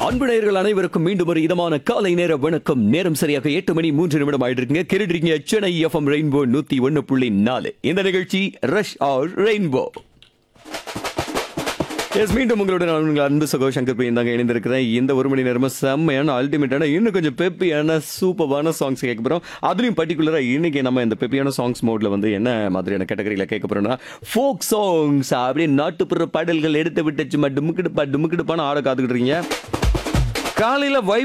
அன்பு நேயர்கள் அனைவருக்கும் மீண்டும் ஒரு இதமான காலை நேர வணக்கம் நேரம் சரியாக எட்டு மணி மூன்று நிமிடம் ஆயிட்டு இருக்குங்க கேட்டுருக்கீங்க சென்னை எஃப்எம் ரெயின்போ நூத்தி ஒன்னு புள்ளி நாலு இந்த நிகழ்ச்சி ரஷ் ஆர் ரெயின்போ எஸ் மீண்டும் உங்களோட நான் உங்கள் அன்பு சகோ சங்கர் பிரியன் தாங்க இணைந்திருக்கிறேன் இந்த ஒரு மணி நேரமா செம்மையான அல்டிமேட்டான இன்னும் கொஞ்சம் பெப்பியான சூப்பரான சாங்ஸ் கேட்க போகிறோம் அதுலேயும் பர்டிகுலராக இன்னைக்கு நம்ம இந்த பெப்பியான சாங்ஸ் மோட்ல வந்து என்ன மாதிரியான கேட்டகரியில் கேட்க போகிறோம்னா ஃபோக் சாங்ஸ் அப்படியே நாட்டுப்புற பாடல்கள் எடுத்து விட்டு சும்மா டுமுக்கிடுப்பா டுமுக்கிடுப்பான்னு ஆட காத்துக்கிட்டு இருக்கீங்க காலையில் வைப்